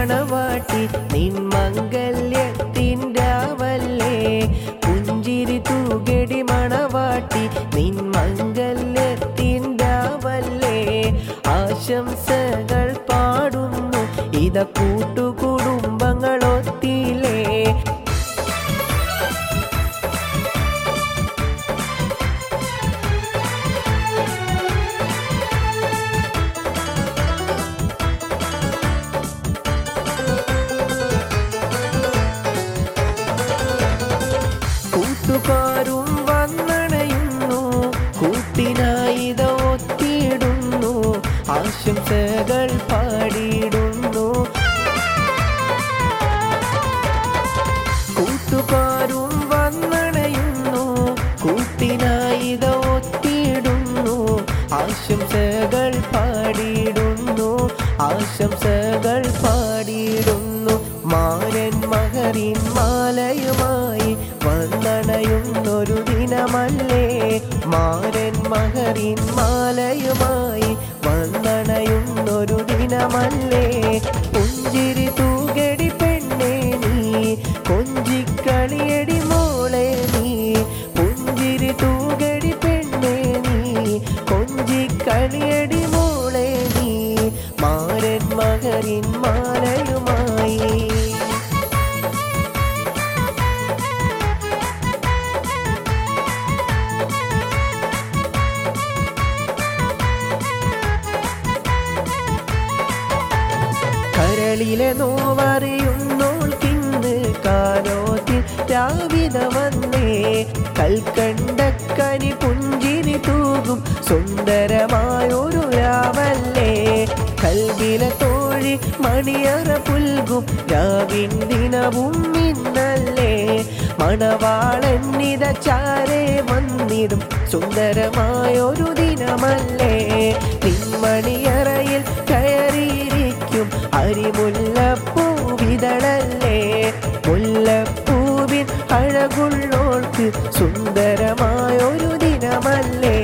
മണവാട്ടി നിൻ മംഗല്യത്തിൻ്റാവല്ലേ പുഞ്ചിരി തൂകടി മണവാട്ടി നിൻ മംഗല്യത്തിൻ്റാവല്ലേ ആശംസകൾ പാടുന്നു ഇത കൂട്ടുകുടുംബങ്ങളൊത്തിലേ കൂട്ടുകാരും വന്നണയുന്നു കൂട്ടിനായിത ഒത്തിയിടുന്നു ആശംസകൾ പാടിയിടുന്നു കൂട്ടുകാരും വന്നണയുന്നു കൂട്ടിനായിത ഒത്തിയിടുന്നു ആശംസകൾ പാടിയിടുന്നു ആശംസകൾ പാടിയിടുന്നു മാരൻ മകരിൻ മാലയുമായി വന്നണയുന്നൊരു ദിനമല്ലേ മാരൻ മകരിൻ മാലയുമായി വന്നണയുന്നൊരു ദിനമല്ലേ പുഞ്ചിരി തൂകടി പെണ്ണേ നീ കൊഞ്ചിക്കളിയടി മോളെ നീ പുഞ്ചിരി തൂകടി പെണ്ണേ നീ കൊഞ്ചിക്കളിയടി മോളെ നീ മാരൻ മകരിൻ മാലയുമായി കരളിലെ നോവറിയുന്നോൾക്കിന്ന് കാലോത്തിൽ രാവിത വന്നേ കൽക്കണ്ടക്കനി പുഞ്ചിരി തൂകും സുന്ദരമായൊരു രാവല്ലേ കൽവിലെ തോഴി മണിയറ പുൽകും രാവിൻ ദിനവും ഇന്നല്ലേ മണവാളന്നിത ചാരേ വന്നിടും സുന്ദരമായൊരു ദിനമല്ലേ നിന്മണിയറയിൽ കയറിയിരിക്കും അരിമുല്ലപ്പൂവിതളല്ലേ മുല്ലപ്പൂവിൻ അഴകുള്ളോൾക്ക് സുന്ദരമായൊരു ദിനമല്ലേ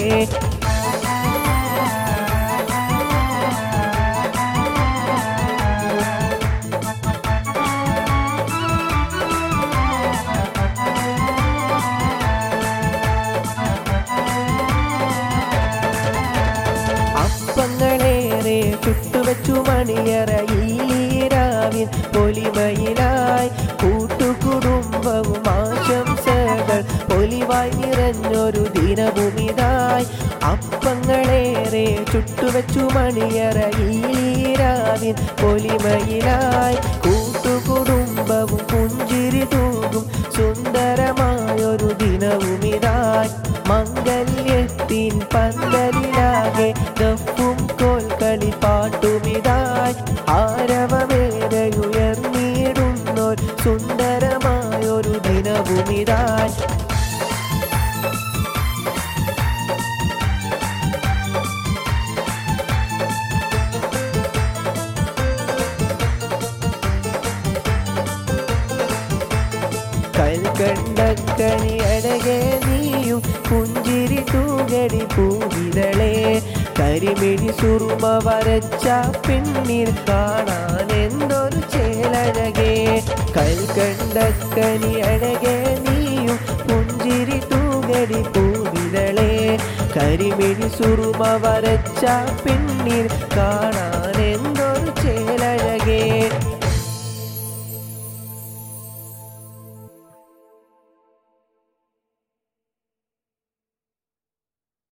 അപ്പങ്ങളേറെ ചുട്ടുവച്ചു മണിയറയിലീരാവിൻ പൊലിമയിലായി കൂട്ടുകുടുംബവും ആശംസകൾ പൊലിവായി നിറഞ്ഞൊരു ദിനഭൂമിതായി അപ്പങ്ങളേറെ ചുട്ടുവച്ചു മണിയറയിലീരാവിൻ പൊലിമയിലായി കൂട്ടുകുടുംബവും പുഞ്ചിരി തൂകും സുന്ദരമായൊരു ദിനവുമിതായി മംഗല്യത്തിൻ പന്തലിലാകെ ദഫും കോൽക്കളി പാട്ടുമിതായി ആരവമേറെയുയർന്നിടുന്നോർ സുന്ദരമായൊരു ദിനവുമിതായി കൽക്കണ്ടക്കനി അടകെ നീയും പുഞ്ചിരി തൂകടി പൂവിതളെ കരിമിഴി സുറുമ വരച്ച പെണ്ണിൽ കാണാൻ എന്തൊരു ചേലഴകേ കൽക്കണ്ടക്കനി അടകെ നീയും പുഞ്ചിരി തൂകടി പൂവിതളെ കരിമിഴി സുറുമ വരച്ച പെണ്ണിൽ കാണാൻ